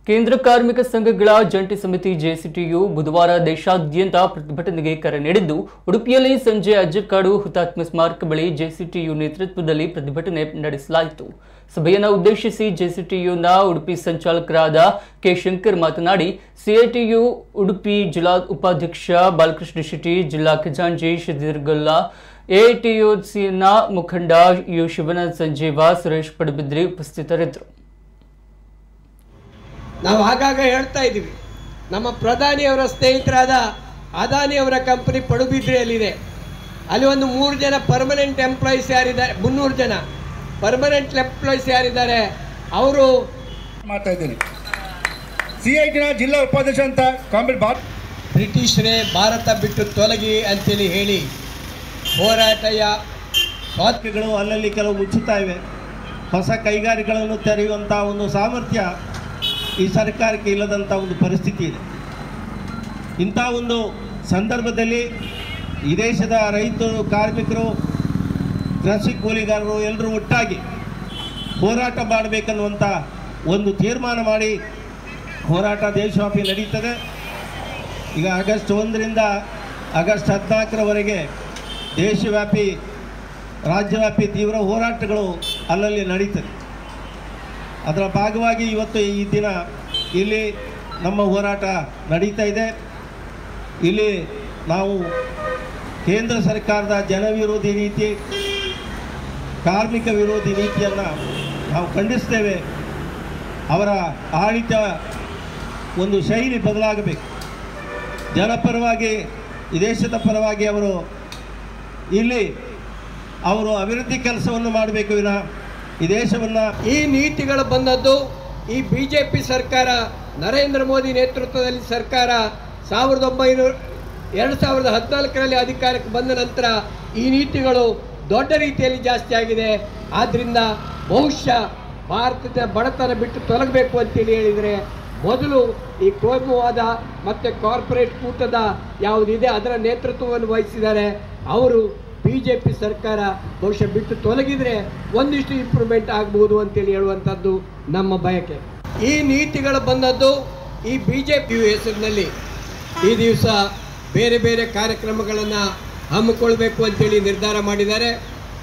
ಕೇಂದ್ರ ಕಾರ್ಮಿಕ ಸಂಘಗಳ ಜಂಟಿ ಸಮಿತಿ ಜೆಸಿಟಿಯು ಬುಧವಾರ ದೇಶಾದ್ಯಂತ ಪ್ರತಿಭಟನೆಗೆ ಕರೆ ನೀಡಿದ್ದು ಉಡುಪಿಯಲ್ಲಿ ಸಂಜೆ ಅಜ್ಜರ್ಕಾಡು ಹುತಾತ್ಮ ಸ್ಮಾರಕ ಬಳಿ ಜೆಸಿಟಿಯು ನೇತೃತ್ವದಲ್ಲಿ ಪ್ರತಿಭಟನೆ ನಡೆಸಲಾಯಿತು ಸಭೆಯನ್ನು ಉದ್ದೇಶಿಸಿ ಜೆಸಿಟಿಯುನ ಉಡುಪಿ ಸಂಚಾಲಕರಾದ ಕೆ ಶಂಕರ್ ಮಾತನಾಡಿ ಸಿಐಟಿಯು ಉಡುಪಿ ಜಿಲ್ಲಾ ಉಪಾಧ್ಯಕ್ಷ ಬಾಲಕೃಷ್ಣ ಶೆಟ್ಟಿ ಜಿಲ್ಲಾ ಖಜಾಂಚಿ ಶದಿರ್ಗಲ್ಲಾ ಎಐಟಿಯುಸಿನ ಮುಖಂಡ ಯು ಶಿವನಾಥ್ ಸಂಜೀವ ಸುರೇಶ್ ಪಡುಬಿದ್ರಿ ಉಪಸ್ಥಿತರಿದ್ದರು ನಾವು ಆಗಾಗ ಹೇಳ್ತಾ ಇದ್ದೀವಿ ನಮ್ಮ ಪ್ರಧಾನಿಯವರ ಸ್ನೇಹಿತರಾದ ಅದಾನಿಯವರ ಕಂಪನಿ ಪಡುಬಿದ್ರಿಯಲ್ಲಿದೆ ಅಲ್ಲಿ ಒಂದು ಮೂರು ಜನ ಪರ್ಮನೆಂಟ್ ಎಂಪ್ಲಾಯೀಸ್ ಯಾರಿದ್ದಾರೆ ಮುನ್ನೂರು ಜನ ಪರ್ಮನೆಂಟ್ ಎಂಪ್ಲಾಯೀಸ್ ಯಾರಿದ್ದಾರೆ ಅವರು ಮಾಡ್ತಾ ಇದ್ದೀನಿ ಸಿ ಐ ಟಿನ ಜಿಲ್ಲಾ ಉಪಾಧ್ಯಕ್ಷ ಅಂತ ಕಾಂಬಿಟ್ ಬಾತ್ ಬ್ರಿಟಿಷರೇ ಭಾರತ ಬಿಟ್ಟು ತೊಲಗಿ ಅಂತೇಳಿ ಹೇಳಿ ಹೋರಾಟಯ ಸ್ವಾತಂತ್ರ್ಯ ಗಳು ಅಲ್ಲಲ್ಲಿ ಕೆಲವು ಮುಚ್ಚುತ್ತಾ ಇವೆ ಹೊಸ ಕೈಗಾರಿಕೆಗಳನ್ನು ತೆರೆಯುವಂಥ ಒಂದು ಸಾಮರ್ಥ್ಯ ಈ ಸರ್ಕಾರಕ್ಕೆ ಇಲ್ಲದಂಥ ಒಂದು ಪರಿಸ್ಥಿತಿ ಇದೆ ಇಂಥ ಒಂದು ಸಂದರ್ಭದಲ್ಲಿ ಈ ದೇಶದ ರೈತರು ಕಾರ್ಮಿಕರು ಕೃಷಿ ಕೂಲಿಗಾರರು ಎಲ್ಲರೂ ಒಟ್ಟಾಗಿ ಹೋರಾಟ ಮಾಡಬೇಕನ್ನುವಂಥ ಒಂದು ತೀರ್ಮಾನ ಮಾಡಿ ಹೋರಾಟ ದೇಶವ್ಯಾಪಿ ನಡೀತದೆ ಈಗ ಆಗಸ್ಟ್ ಒಂದರಿಂದ ಆಗಸ್ಟ್ ಹದಿನಾಲ್ಕರವರೆಗೆ ದೇಶವ್ಯಾಪಿ ರಾಜ್ಯವ್ಯಾಪಿ ತೀವ್ರ ಹೋರಾಟಗಳು ಅಲ್ಲಲ್ಲಿ ನಡೀತದೆ ಅದರ ಭಾಗವಾಗಿ ಇವತ್ತು ಈ ದಿನ ಇಲ್ಲಿ ನಮ್ಮ ಹೋರಾಟ ನಡೀತಾ ಇದೆ ಇಲ್ಲಿ ನಾವು ಕೇಂದ್ರ ಸರ್ಕಾರದ ಜನವಿರೋಧಿ ನೀತಿ ಕಾರ್ಮಿಕ ವಿರೋಧಿ ನೀತಿಯನ್ನು ನಾವು ಖಂಡಿಸ್ತೇವೆ ಅವರ ಆಡಳಿತ ಒಂದು ಶೈಲಿ ಬದಲಾಗಬೇಕು ಜನಪರವಾಗಿ ಈ ದೇಶದ ಪರವಾಗಿ ಅವರು ಇಲ್ಲಿ ಅವರು ಅಭಿವೃದ್ಧಿ ಕೆಲಸವನ್ನು ಮಾಡಬೇಕು ವಿನ ಈ ದೇಶವನ್ನು ಈ ನೀತಿಗಳು ಬಂದದ್ದು ಈ ಬಿ ಜೆ ಪಿ ಸರ್ಕಾರ ನರೇಂದ್ರ ಮೋದಿ ನೇತೃತ್ವದಲ್ಲಿ ಸರ್ಕಾರ ಸಾವಿರದ ಒಂಬೈನೂರ ಎರಡು ಸಾವಿರದ ಹದಿನಾಲ್ಕರಲ್ಲಿ ಅಧಿಕಾರಕ್ಕೆ ಬಂದ ನಂತರ ಈ ನೀತಿಗಳು ದೊಡ್ಡ ರೀತಿಯಲ್ಲಿ ಜಾಸ್ತಿ ಆಗಿದೆ ಆದ್ದರಿಂದ ಬಹುಶಃ ಭಾರತದ ಬಡತನ ಬಿಟ್ಟು ತೊಲಗಬೇಕು ಅಂತೇಳಿ ಹೇಳಿದರೆ ಮೊದಲು ಈ ಕೋಮುವಾದ ಮತ್ತು ಕಾರ್ಪೊರೇಟ್ ಕೂಟದ ಯಾವುದಿದೆ ಅದರ ನೇತೃತ್ವವನ್ನು ವಹಿಸಿದ್ದಾರೆ ಅವರು ಬಿ ಜೆ ಪಿ ಸರ್ಕಾರ ಬಹುಶಃ ಬಿಟ್ಟು ತೊಲಗಿದ್ರೆ ಒಂದಿಷ್ಟು ಇಂಪ್ರೂವ್ಮೆಂಟ್ ಆಗ್ಬೋದು ಅಂತೇಳಿ ಹೇಳುವಂಥದ್ದು ನಮ್ಮ ಬಯಕೆ ಈ ನೀತಿಗಳು ಬಂದದ್ದು ಈ ಬಿ ಜೆ ಪಿ ಹೆಸರಿನಲ್ಲಿ ಈ ದಿವಸ ಬೇರೆ ಬೇರೆ ಕಾರ್ಯಕ್ರಮಗಳನ್ನು ಹಮ್ಮಿಕೊಳ್ಬೇಕು ಅಂತೇಳಿ ನಿರ್ಧಾರ ಮಾಡಿದ್ದಾರೆ